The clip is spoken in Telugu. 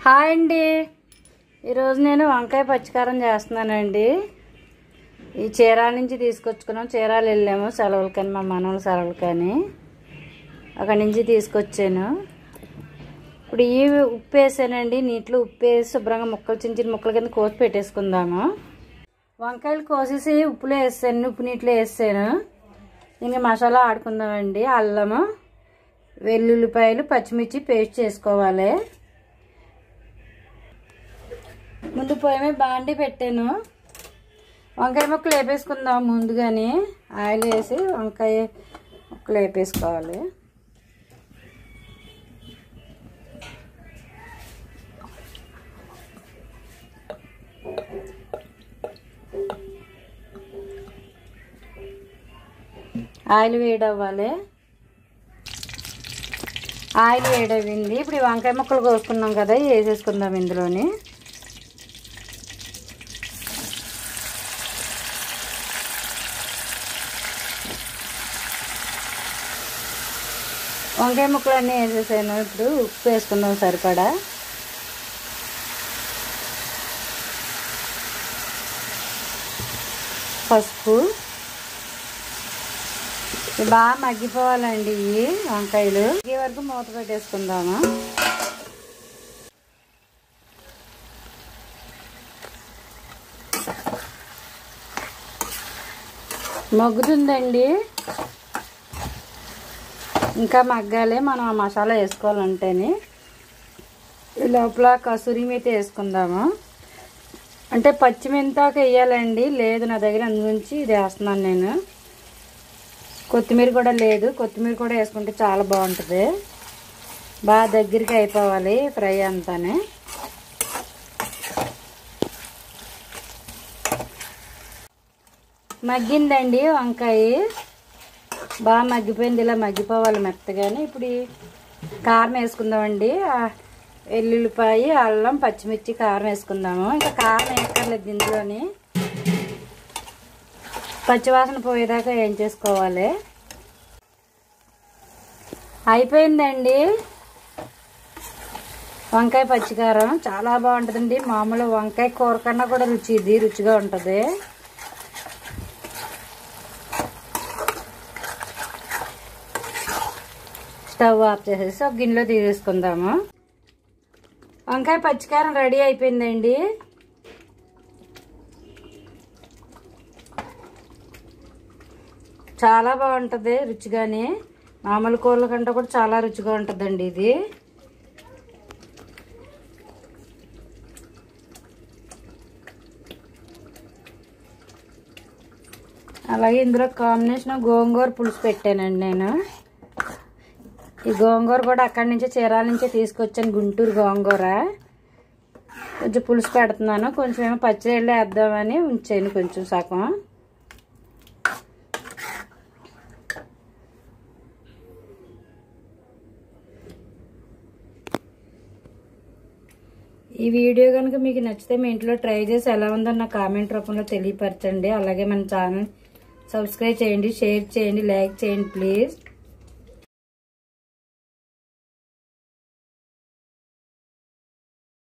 హాయ్ అండి ఈరోజు నేను వంకాయ పచ్చికారం చేస్తున్నానండి ఈ చీరాల నుంచి తీసుకొచ్చుకున్నాం చీరాలు వెళ్ళాము సెలవులకని మా మనవల సెలవులకని అక్కడి నుంచి తీసుకొచ్చాను ఇప్పుడు ఈ ఉప్పు వేసానండి నీటిలో ఉప్పు వేసి శుభ్రంగా ముక్కలు చిన్న చిన్న ముక్కల కింద కోసి పెట్టేసుకుందాము వంకాయలు కోసేసి ఉప్పులో వేసాను ఉప్పు నీటిలో వేసాను ఇంకా మసాలా ఆడుకుందామండి అల్లము వెల్లుల్లిపాయలు పచ్చిమిర్చి పేస్ట్ చేసుకోవాలి ముందు పొయ్యి మీద బాండి పెట్టాను వంకాయ ముక్కలు వేపేసుకుందాం ముందుగానే ఆయిల్ వేసి వంకాయ ముక్కలు వేపేసుకోవాలి ఆయిల్ వేడవ్వాలి ఆయిల్ వేడవింది ఇప్పుడు ఈ వంకాయ ముక్కలు కోసుకున్నాం కదా ఇవి వేసేసుకుందాం ఇందులోని వంకాయ ముక్కలు అన్నీ వేసేసాను ఇప్పుడు ఉప్పు వేసుకుందాం సరిపడా పసుపు ఇవి బాగా మగ్గిపోవాలండి ఇవి వంకాయలు మగ్గే వరకు మూత పెట్టేసుకుందాము మగ్గుతుందండి ఇంకా మగ్గాలి మనం ఆ మసాలా వేసుకోవాలంటేనే ఈ లోపల కసూరి మీద వేసుకుందాము అంటే పచ్చిమింతాక వేయాలండి లేదు నా దగ్గర అందుగురించి ఇది వేస్తున్నాను నేను కొత్తిమీర కూడా లేదు కొత్తిమీర కూడా వేసుకుంటే చాలా బాగుంటుంది బాగా దగ్గరికి అయిపోవాలి ఫ్రై అంతానే మగ్గిందండి వంకాయ బాగా మగ్గిపోయింది ఇలా మగ్గిపోవాలి మెత్తగానే ఇప్పుడు ఈ కారం వేసుకుందామండి ఆ వెల్లుల్లిపాయ అల్లం పచ్చిమిర్చి కారం వేసుకుందాము ఇంకా కారం వేసుకోలేదు ఇందులోని పచ్చివాసన పోయేదాకా ఏం చేసుకోవాలి అయిపోయిందండి వంకాయ పచ్చికారం చాలా బాగుంటుందండి మామూలు వంకాయ కూర కన్నా కూడా రుచి ఇది రుచిగా ఉంటుంది స్టవ్ ఆఫ్ చేసేసి ఒక గిన్నెలో తీసేసుకుందాము వంకాయ పచ్చికారం రెడీ అయిపోయిందండి చాలా బాగుంటుంది రుచిగానే మామూలు కూరల కంటే కూడా చాలా రుచిగా ఉంటుందండి ఇది అలాగే ఇందులో కాంబినేషన్ గోంగూర పులుసు పెట్టానండి నేను ఈ గోంగూర కూడా అక్కడి నుంచే చీరాల నుంచే తీసుకొచ్చాను గుంటూరు గోంగూర కొంచెం పులుసు పెడుతున్నాను కొంచెం ఏమో పచ్చిరళ్ళు వేద్దామని ఉంచాను కొంచెం సగం ఈ వీడియో కనుక మీకు నచ్చితే మీ ఇంట్లో ట్రై చేసి ఎలా ఉందో నా కామెంట్ రూపంలో తెలియపరచండి అలాగే మన ఛానల్ సబ్స్క్రైబ్ చేయండి షేర్ చేయండి లైక్ చేయండి ప్లీజ్